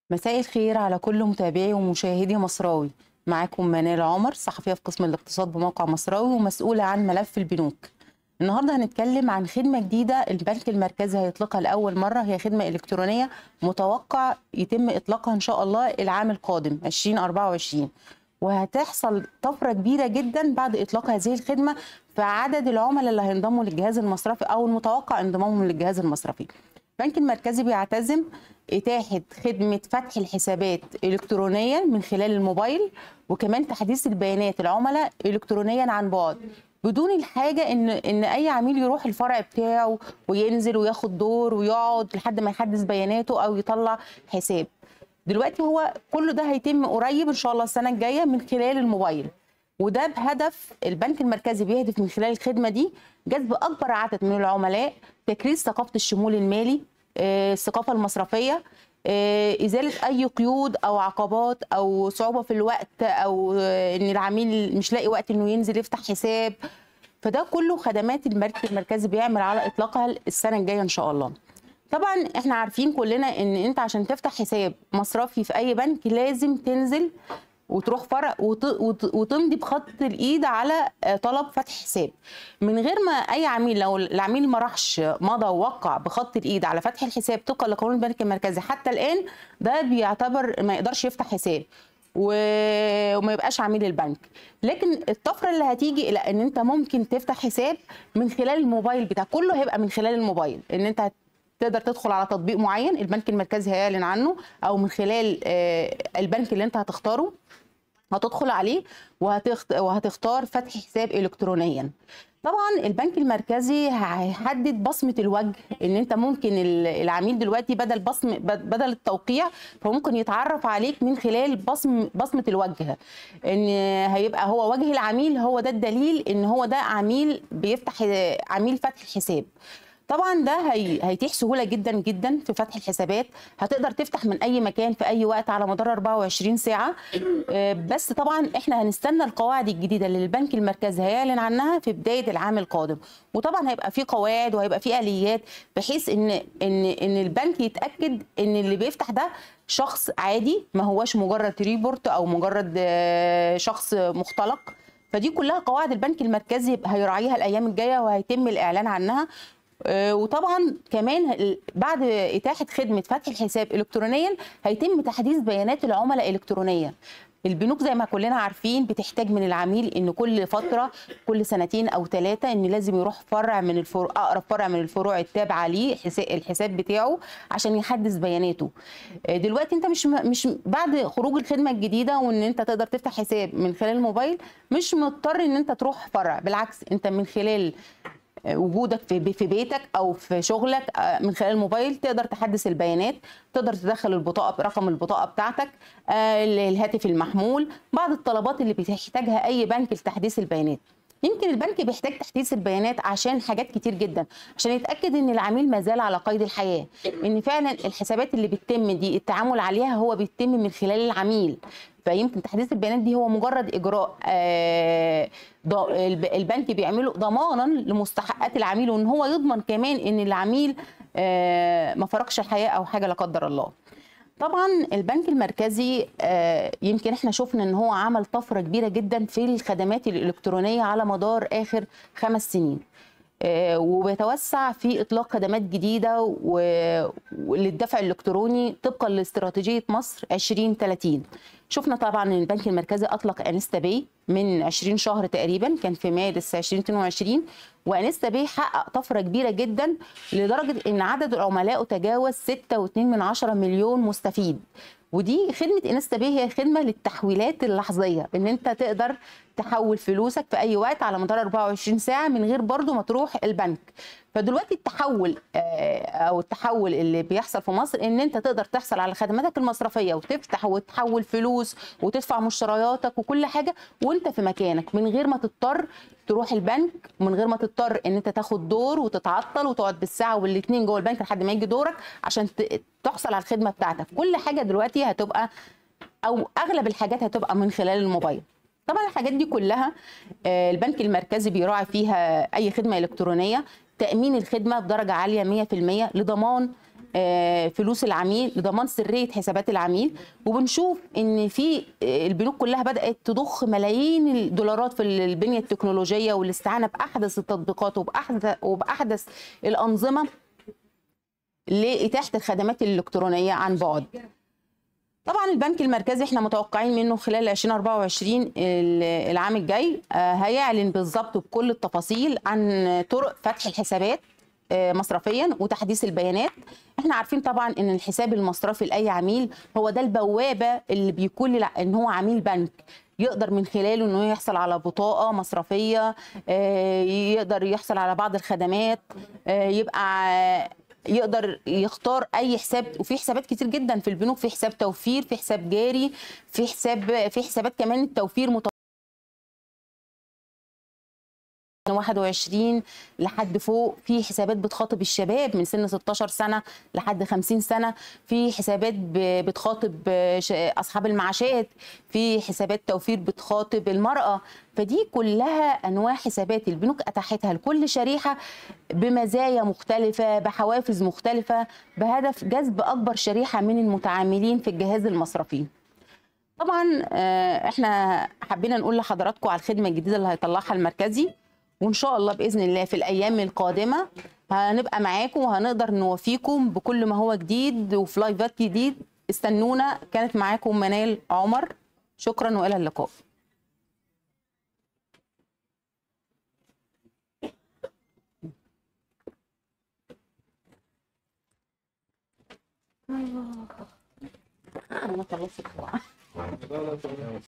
مساء الخير على كل متابعي ومشاهدي مصراوي معاكم منال عمر صحفية في قسم الاقتصاد بموقع مصراوي ومسؤولة عن ملف البنوك النهارده هنتكلم عن خدمة جديدة البنك المركزي هيطلقها لأول مرة هي خدمة إلكترونية متوقع يتم إطلاقها إن شاء الله العام القادم 2024 وهتحصل طفرة كبيرة جدا بعد إطلاق هذه الخدمة في عدد العملاء اللي هينضموا للجهاز المصرفي أو المتوقع انضمامهم للجهاز المصرفي البنك المركزي بيعتزم إتاحة خدمة فتح الحسابات إلكترونيا من خلال الموبايل وكمان تحديث البيانات العملاء إلكترونيا عن بعد بدون الحاجة إن إن أي عميل يروح الفرع بتاعه وينزل وياخد دور ويقعد لحد ما يحدث بياناته أو يطلع حساب دلوقتي هو كل ده هيتم قريب إن شاء الله السنة الجاية من خلال الموبايل وده بهدف البنك المركزي بيهدف من خلال الخدمه دي جذب اكبر عدد من العملاء تكريس ثقافه الشمول المالي آه، الثقافه المصرفيه آه، ازاله اي قيود او عقبات او صعوبه في الوقت او آه، ان العميل مش لاقي وقت انه ينزل يفتح حساب فده كله خدمات البنك المركزي بيعمل على اطلاقها السنه الجايه ان شاء الله طبعا احنا عارفين كلنا ان انت عشان تفتح حساب مصرفي في اي بنك لازم تنزل وتروح فرع وت... وت... وتمضي بخط الايد على آه، طلب فتح حساب من غير ما اي عميل لو العميل ما راحش مضى ووقع بخط الايد على فتح الحساب طبقا لقانون البنك المركزي حتى الان ده بيعتبر ما يقدرش يفتح حساب و... وما يبقاش عميل البنك لكن الطفره اللي هتيجي الى ان انت ممكن تفتح حساب من خلال الموبايل بتاع كله هيبقى من خلال الموبايل ان انت تقدر تدخل على تطبيق معين البنك المركزي هيعلن عنه او من خلال آه، البنك اللي انت هتختاره هتدخل عليه وهتخت... وهتختار فتح حساب الكترونيا طبعا البنك المركزي هيحدد بصمه الوجه ان انت ممكن ال- العميل دلوقتي بدل بصم بد- بدل التوقيع فممكن يتعرف عليك من خلال بصم بصمه الوجه ان هيبقى هو وجه العميل هو ده الدليل ان هو ده عميل بيفتح عميل فتح الحساب طبعا ده هي... هيتيح سهوله جدا جدا في فتح الحسابات هتقدر تفتح من اي مكان في اي وقت على مدار 24 ساعه آه، بس طبعا احنا هنستنى القواعد الجديده اللي البنك المركزي هيعلن عنها في بدايه العام القادم وطبعا هيبقى في قواعد وهيبقى في اليات بحيث ان ان ان البنك يتاكد ان اللي بيفتح ده شخص عادي ما هواش مجرد ريبورت او مجرد آه، شخص مختلق فدي كلها قواعد البنك المركزي هيراعيها الايام الجايه وهيتم الاعلان عنها آه، وطبعا كمان ال- بعد اتاحه خدمه فتح الحساب الكترونيا هيتم تحديث بيانات العملاء الكترونيا البنوك زي ما كلنا عارفين بتحتاج من العميل ان كل فتره كل سنتين او ثلاثه ان لازم يروح فرع من الفروع اقرب فرع من الفروع التابعه ليه حسا- الحساب بتاعه عشان يحدث بياناته آه، دلوقتي انت مش م- مش بعد خروج الخدمه الجديده وان انت تقدر تفتح حساب من خلال الموبايل مش مضطر ان انت تروح فرع بالعكس انت من خلال وجودك في في بيتك او في شغلك آه، من خلال الموبايل تقدر تحدث البيانات تقدر تدخل البطاقه رقم البطاقه بتاعتك آه، الهاتف المحمول بعض الطلبات اللي بيحتاجها اي بنك لتحديث البيانات يمكن البنك بيحتاج تحديث البيانات عشان حاجات كتير جدا عشان يتاكد ان العميل ما زال على قيد الحياه ان فعلا الحسابات اللي بتتم دي التعامل عليها هو بيتم من خلال العميل فيمكن تحديث البيانات دي هو مجرد اجراء آه، ض- الب- البنك بيعمله ضمانا لمستحقات العميل وان هو يضمن كمان ان العميل آه، ما فرقش الحياه او حاجه لا قدر الله طبعا البنك المركزي آه، يمكن احنا شفنا ان هو عمل طفره كبيره جدا في الخدمات الالكترونيه على مدار اخر خمس سنين آه، وبيتوسع في اطلاق خدمات جديده و- وللدفع الالكتروني طبقا لاستراتيجيه مصر 2030 شفنا طبعا ان البنك المركزي اطلق انستا باي من 20 شهر تقريبا كان في مارس 2022 وانستا باي حقق طفره كبيره جدا لدرجه ان عدد العملاء تجاوز 6.2 من عشرة مليون مستفيد ودي خدمه انستا باي هي خدمه للتحويلات اللحظيه ان انت تقدر تحول فلوسك في اي وقت على مدار 24 ساعه من غير برضو ما تروح البنك فدلوقتي التحول آه، او التحول اللي بيحصل في مصر ان انت تقدر تحصل على خدماتك المصرفيه وتفتح وتحول فلوس وتدفع مشترياتك وكل حاجه وانت في مكانك من غير ما تضطر تروح البنك ومن غير ما تضطر ان انت تاخد دور وتتعطل وتقعد بالساعه والاثنين جوه البنك لحد ما يجي دورك عشان ت- تحصل على الخدمه بتاعتك كل حاجه دلوقتي هتبقى او اغلب الحاجات هتبقى من خلال الموبايل طبعا الحاجات دي كلها آه، البنك المركزي بيراعي فيها اي خدمه الكترونيه تامين الخدمه بدرجه عاليه 100% لضمان آه، فلوس العميل لضمان سريه حسابات العميل وبنشوف ان في آه، البنوك كلها بدات تضخ ملايين الدولارات في البنيه التكنولوجيه والاستعانه باحدث التطبيقات وباحدث وباحدث الانظمه لاتاحه الخدمات الالكترونيه عن بعد طبعا البنك المركزي احنا متوقعين منه خلال 2024 ال- العام الجاي آه، هيعلن بالظبط بكل التفاصيل عن طرق فتح الحسابات آه، مصرفيا وتحديث البيانات احنا عارفين طبعا ان الحساب المصرفي لاي عميل هو ده البوابه اللي بيكون للع- ان هو عميل بنك يقدر من خلاله انه يحصل على بطاقه مصرفيه آه، يقدر يحصل على بعض الخدمات آه، يبقى يقدر يختار اي حساب وفي حسابات كتير جدا في البنوك في حساب توفير في حساب جاري في حساب في حسابات كمان التوفير مت 21 لحد فوق في حسابات بتخاطب الشباب من سن 16 سنه لحد 50 سنه في حسابات ب- بتخاطب ش- اصحاب المعاشات في حسابات توفير بتخاطب المراه فدي كلها انواع حسابات البنوك اتاحتها لكل شريحه بمزايا مختلفه بحوافز مختلفه بهدف جذب اكبر شريحه من المتعاملين في الجهاز المصرفي طبعا آه، احنا حبينا نقول لحضراتكم على الخدمه الجديده اللي هيطلعها المركزي وان شاء الله باذن الله في الايام القادمه هنبقى معاكم وهنقدر نوفيكم بكل ما هو جديد وفي لايفات جديد استنونا كانت معاكم منال عمر شكرا والى اللقاء انا خلصت